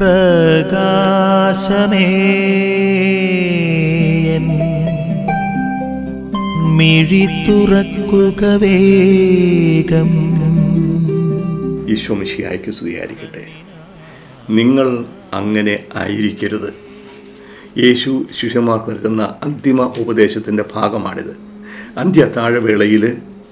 പ്രകാശമേ എൻ മിഴി തുറക്കുക വേഗം ഈശോ മിശിഹായ്ക്ക് സ്തുതിയായിരിക്കട്ടെ നിങ്ങൾ അങ്ങനെ ആയിരിക്കരുത് യേശു ശിഷ്യന്മാർക്ക് നൽകുന്ന അന്തിമ ഉപദേശത്തിൻ്റെ ഭാഗമാണിത് അന്ത്യ താഴവേളയിൽ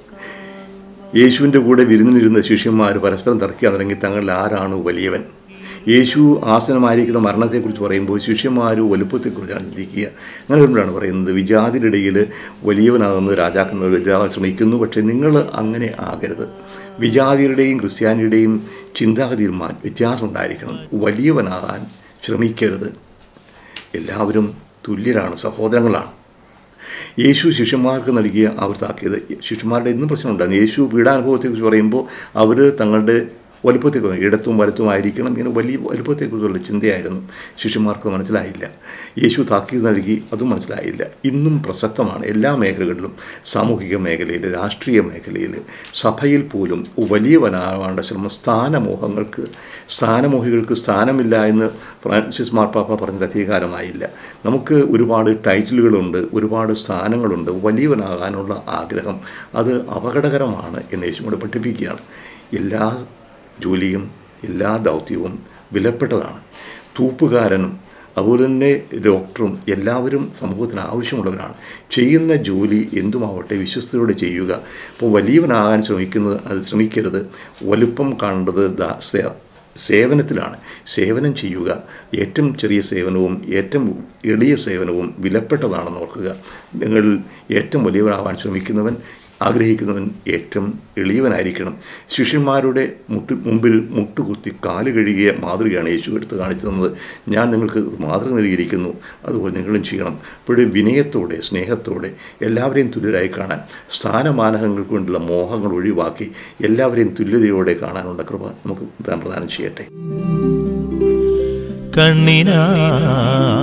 യേശുവിൻ്റെ കൂടെ വിരുന്നിരുന്ന ശിഷ്യന്മാർ പരസ്പരം തർക്കിക്കാൻ തുടങ്ങി തങ്ങളിൽ ആരാണ് വലിയവൻ യേശു ആസനമായിരിക്കുന്ന മരണത്തെക്കുറിച്ച് പറയുമ്പോൾ ശിഷ്യന്മാർ വലുപ്പത്തെക്കുറിച്ചാണ് ചിന്തിക്കുക അങ്ങനെ വരുമ്പോഴാണ് പറയുന്നത് വിജാതിരിടയിൽ വലിയവനാകുന്ന രാജാക്കന്മാർ വലുതാവാൻ ശ്രമിക്കുന്നു പക്ഷേ നിങ്ങൾ അങ്ങനെ ആകരുത് വിജാതിയുടെയും ക്രിസ്ത്യാനിയുടെയും ചിന്താഗതിയിൽ മാ വ്യത്യാസം ഉണ്ടായിരിക്കണം വലിയവനാകാൻ ശ്രമിക്കരുത് എല്ലാവരും തുല്യരാണ് സഹോദരങ്ങളാണ് യേശു ശിഷ്യന്മാർക്ക് നൽകിയ അവർ താക്കിയത് ശിഷ്യന്മാരുടെ ഇന്നും പ്രശ്നമുണ്ടായിരുന്നു യേശു പീഡാനുഭവത്തെക്കുറിച്ച് പറയുമ്പോൾ അവർ തങ്ങളുടെ വലുപ്പത്തെക്കുറിച്ച് ഇടത്തും വലത്തുമായിരിക്കണം ഇങ്ങനെ വലിയ വലുപ്പത്തെക്കുറിച്ചുള്ള ചിന്തയായിരുന്നു ശിഷ്യന്മാർക്ക് മനസ്സിലായില്ല യേശു താക്കീത് നൽകി അതും മനസ്സിലായില്ല ഇന്നും പ്രസക്തമാണ് എല്ലാ മേഖലകളിലും സാമൂഹിക മേഖലയിൽ രാഷ്ട്രീയ മേഖലയിൽ സഭയിൽ പോലും വലിയവനാവേണ്ട ശ്രമം സ്ഥാനമോഹങ്ങൾക്ക് സ്ഥാനമോഹികൾക്ക് സ്ഥാനമില്ല എന്ന് ഫ്രാൻസിസ് മാർപ്പാപ്പ പറഞ്ഞത് അധികാരമായില്ല നമുക്ക് ഒരുപാട് ടൈറ്റിലുകളുണ്ട് ഒരുപാട് സ്ഥാനങ്ങളുണ്ട് വലിയവനാകാനുള്ള ആഗ്രഹം അത് അപകടകരമാണ് എന്ന് യേശുവിടെ പഠിപ്പിക്കുകയാണ് എല്ലാ ജോലിയും എല്ലാ ദൗത്യവും വിലപ്പെട്ടതാണ് തൂപ്പുകാരനും അതുപോലെ തന്നെ ഡോക്ടറും എല്ലാവരും സമൂഹത്തിന് ആവശ്യമുള്ളവരാണ് ചെയ്യുന്ന ജോലി എന്തുമാവട്ടെ വിശ്വസ്തയോടെ ചെയ്യുക ഇപ്പോൾ വലിയവനാകാൻ ശ്രമിക്കുന്നത് അത് ശ്രമിക്കരുത് വലുപ്പം കാണേണ്ടത് ദാ സേ- സേവനത്തിലാണ് സേവനം ചെയ്യുക ഏറ്റവും ചെറിയ സേവനവും ഏറ്റവും എളിയ സേവനവും വിലപ്പെട്ടതാണെന്ന് ഓർക്കുക നിങ്ങൾ ഏറ്റവും വലിയവനാവാൻ ശ്രമിക്കുന്നവൻ ആഗ്രഹിക്കുന്നവൻ ഏറ്റവും എളിയവനായിരിക്കണം ശിഷ്യന്മാരുടെ മുട്ട് മുമ്പിൽ മുട്ടുകുത്തി കാല് കഴുകിയ മാതൃകയാണ് യേശു എടുത്ത് കാണിച്ചു തന്നത് ഞാൻ നിങ്ങൾക്ക് മാതൃക നൽകിയിരിക്കുന്നു അതുപോലെ നിങ്ങളും ചെയ്യണം അപ്പോഴും വിനയത്തോടെ സ്നേഹത്തോടെ എല്ലാവരെയും തുല്യരായി കാണാൻ സ്ഥാനമാനങ്ങൾക്ക് വേണ്ടിയുള്ള മോഹങ്ങൾ ഒഴിവാക്കി എല്ലാവരെയും തുല്യതയോടെ കാണാനുള്ള കൃപ നമുക്ക് പ്രദാനം ചെയ്യട്ടെ കണ്ണിനാ